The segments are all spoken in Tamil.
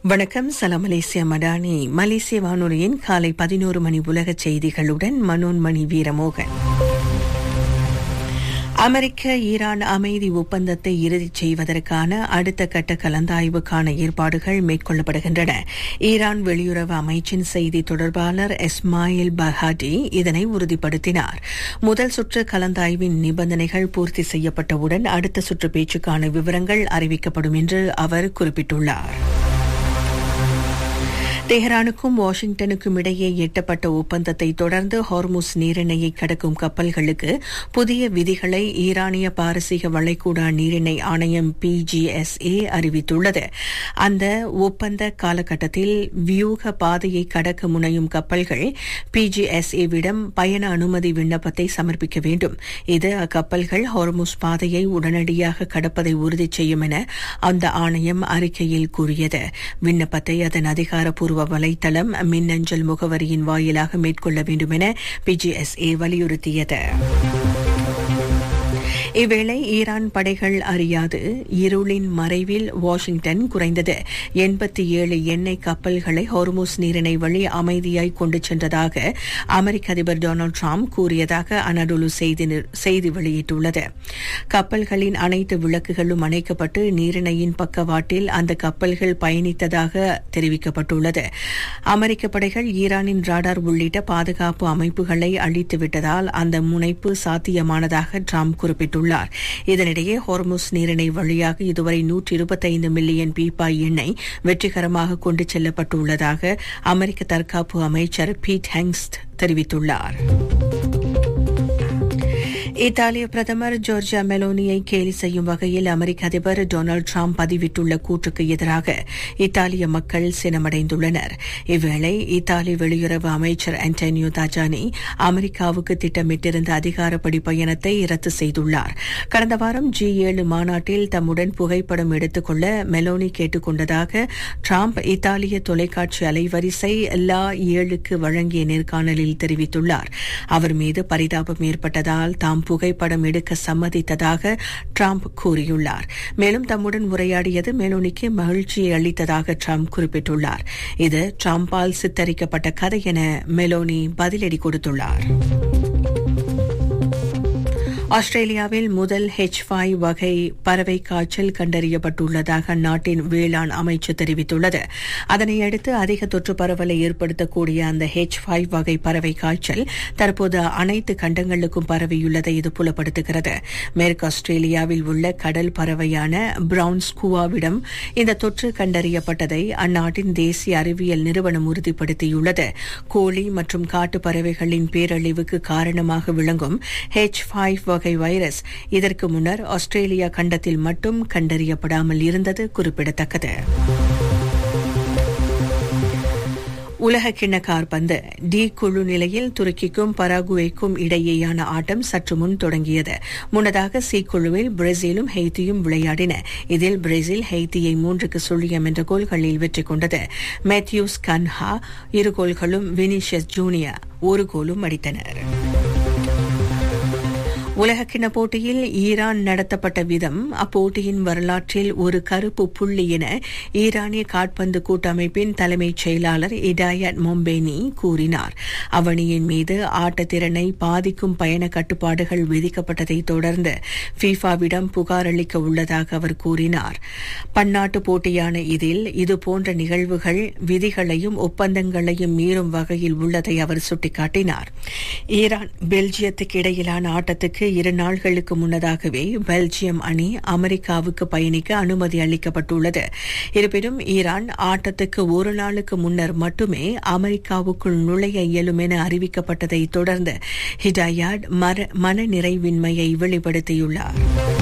வணக்கம் சலாம் மலேசியா மடானி மலேசிய வானொலியின் காலை பதினோரு மணி உலக செய்திகளுடன் மனோன்மணி வீரமோகன் அமெரிக்க ஈரான் அமைதி ஒப்பந்தத்தை இறுதி செய்வதற்கான அடுத்த கட்ட கலந்தாய்வுக்கான ஏற்பாடுகள் மேற்கொள்ளப்படுகின்றன ஈரான் வெளியுறவு அமைச்சின் செய்தி தொடர்பாளர் இஸ்மாயில் பஹாடி இதனை உறுதிப்படுத்தினார் முதல் சுற்று கலந்தாய்வின் நிபந்தனைகள் பூர்த்தி செய்யப்பட்டவுடன் அடுத்த சுற்று பேச்சுக்கான விவரங்கள் அறிவிக்கப்படும் என்று அவர் குறிப்பிட்டுள்ளார் தெஹ்ரானுக்கும் வாஷிங்டனுக்கும் இடையே எட்டப்பட்ட ஒப்பந்தத்தை தொடர்ந்து ஹார்முஸ் நீரிணையை கடக்கும் கப்பல்களுக்கு புதிய விதிகளை ஈரானிய பாரசீக வளைகுடா நீரிணை ஆணையம் பிஜிஎஸ்ஏ அறிவித்துள்ளது அந்த ஒப்பந்த காலகட்டத்தில் வியூக பாதையை கடக்க முனையும் கப்பல்கள் பிஜிஎஸ்ஏவிடம் பயண அனுமதி விண்ணப்பத்தை சமர்ப்பிக்க வேண்டும் இது அக்கப்பல்கள் ஹார்முஸ் பாதையை உடனடியாக கடப்பதை உறுதி செய்யும் என அந்த ஆணையம் அறிக்கையில் கூறியது விண்ணப்பத்தை அதன் அதிகாரப்பூர்வ பூர்வ வலைத்தளம் மின்னஞ்சல் முகவரியின் வாயிலாக மேற்கொள்ள வேண்டும் என பிஜிஎஸ்ஏ வலியுறுத்தியது இவ்வேளை ஈரான் படைகள் அறியாது இருளின் மறைவில் வாஷிங்டன் குறைந்தது எண்பத்தி ஏழு எண்ணெய் கப்பல்களை ஹோர்முஸ் நீரிணை வழி அமைதியாய் கொண்டு சென்றதாக அமெரிக்க அதிபர் டொனால்டு டிரம்ப் கூறியதாக அனடோலு செய்தி வெளியிட்டுள்ளது கப்பல்களின் அனைத்து விளக்குகளும் அணைக்கப்பட்டு நீரிணையின் பக்கவாட்டில் அந்த கப்பல்கள் பயணித்ததாக தெரிவிக்கப்பட்டுள்ளது அமெரிக்க படைகள் ஈரானின் ராடார் உள்ளிட்ட பாதுகாப்பு அமைப்புகளை அழித்துவிட்டதால் அந்த முனைப்பு சாத்தியமானதாக டிரம்ப் குறிப்பிட்டுள்ளார் இதனிடையே ஹோர்முஸ் நீரிணை வழியாக இதுவரை நூற்றி இருபத்தைந்து மில்லியன் பீப்பாய் எண்ணெய் வெற்றிகரமாக கொண்டு செல்லப்பட்டுள்ளதாக அமெரிக்க தற்காப்பு அமைச்சர் பீட் ஹெங்ஸ்ட் தெரிவித்துள்ளார் இத்தாலிய பிரதமர் ஜோர்ஜியா மெலோனியை கேலி செய்யும் வகையில் அமெரிக்க அதிபர் டொனால்டு டிரம்ப் பதிவிட்டுள்ள கூற்றுக்கு எதிராக இத்தாலிய மக்கள் சினமடைந்துள்ளனர் இவ்வேளை இத்தாலி வெளியுறவு அமைச்சர் ஆண்டனியோ தாஜானி அமெரிக்காவுக்கு திட்டமிட்டிருந்த அதிகாரப்படி பயணத்தை ரத்து செய்துள்ளார் கடந்த வாரம் ஜி ஏழு மாநாட்டில் தம்முடன் புகைப்படம் எடுத்துக்கொள்ள மெலோனி கேட்டுக் கொண்டதாக டிரம்ப் இத்தாலிய தொலைக்காட்சி அலைவரிசை லா ஏழுக்கு வழங்கிய நேர்காணலில் தெரிவித்துள்ளார் அவர் மீது பரிதாபம் ஏற்பட்டதால் தாம் புகைப்படம் எடுக்க சம்மதித்ததாக டிரம்ப் கூறியுள்ளார் மேலும் தம்முடன் உரையாடியது மெலோனிக்கு மகிழ்ச்சியை அளித்ததாக டிரம்ப் குறிப்பிட்டுள்ளார் இது டிரம்பால் சித்தரிக்கப்பட்ட கதை என மெலோனி பதிலடி கொடுத்துள்ளார் ஆஸ்திரேலியாவில் முதல் ஹெச் ஃபைவ் வகை பறவை காய்ச்சல் கண்டறியப்பட்டுள்ளதாக அந்நாட்டின் வேளாண் அமைச்சு தெரிவித்துள்ளது அதனையடுத்து அதிக தொற்று பரவலை ஏற்படுத்தக்கூடிய அந்த ஹெச் ஃபைவ் வகை பறவை காய்ச்சல் தற்போது அனைத்து கண்டங்களுக்கும் பரவியுள்ளதை இது புலப்படுத்துகிறது மேற்கு ஆஸ்திரேலியாவில் உள்ள கடல் பறவையான பிரவுன் ஸ்குவாவிடம் இந்த தொற்று கண்டறியப்பட்டதை அந்நாட்டின் தேசிய அறிவியல் நிறுவனம் உறுதிப்படுத்தியுள்ளது கோழி மற்றும் காட்டு பறவைகளின் பேரழிவுக்கு காரணமாக விளங்கும் ஹெச் ஃபைவ் வகை வைரஸ் இதற்கு முன்னர் ஆஸ்திரேலியா கண்டத்தில் மட்டும் கண்டறியப்படாமல் இருந்தது குறிப்பிடத்தக்கது உலக கிண்ண கார்பந்து டி குழு நிலையில் துருக்கிக்கும் பராகுவேக்கும் இடையேயான ஆட்டம் சற்று முன் தொடங்கியது முன்னதாக சி குழுவில் பிரேசிலும் ஹெய்தியும் விளையாடின இதில் பிரேசில் ஹெய்தியை மூன்றுக்கு சுழியம் என்ற கோல்களில் வெற்றி கொண்டது மேத்யூஸ் கன்ஹா இரு கோல்களும் வினிஷியஸ் ஜூனியர் ஒரு கோலும் அடித்தனர் உலகக்கிண போட்டியில் ஈரான் நடத்தப்பட்ட விதம் அப்போட்டியின் வரலாற்றில் ஒரு கருப்பு புள்ளி என ஈரானிய காட்பந்து கூட்டமைப்பின் தலைமைச் செயலாளர் இடாயட் மொம்பேனி கூறினார் அவனியின் மீது ஆட்டத்திறனை பாதிக்கும் பயண கட்டுப்பாடுகள் விதிக்கப்பட்டதை தொடர்ந்து ஃபீஃபாவிடம் புகார் அளிக்க உள்ளதாக அவர் கூறினார் பன்னாட்டு போட்டியான இதில் இதுபோன்ற நிகழ்வுகள் விதிகளையும் ஒப்பந்தங்களையும் மீறும் வகையில் உள்ளதை அவர் சுட்டிக்காட்டினார் ஈரான் பெல்ஜியத்துக்கு இடையிலான ஆட்டத்துக்கு இரு நாள்களுக்கு முன்னதாகவே பெல்ஜியம் அணி அமெரிக்காவுக்கு பயணிக்க அனுமதி அளிக்கப்பட்டுள்ளது இருப்பினும் ஈரான் ஆட்டத்துக்கு ஒரு நாளுக்கு முன்னர் மட்டுமே அமெரிக்காவுக்குள் நுழைய இயலும் என அறிவிக்கப்பட்டதை தொடர்ந்து ஹிடாயாட் மன நிறைவின்மையை வெளிப்படுத்தியுள்ளார்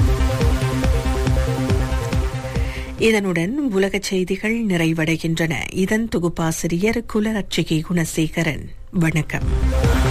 இதனுடன் உலக செய்திகள் நிறைவடைகின்றன இதன் தொகுப்பாசிரியர் குலரட்சிகை குணசேகரன் வணக்கம்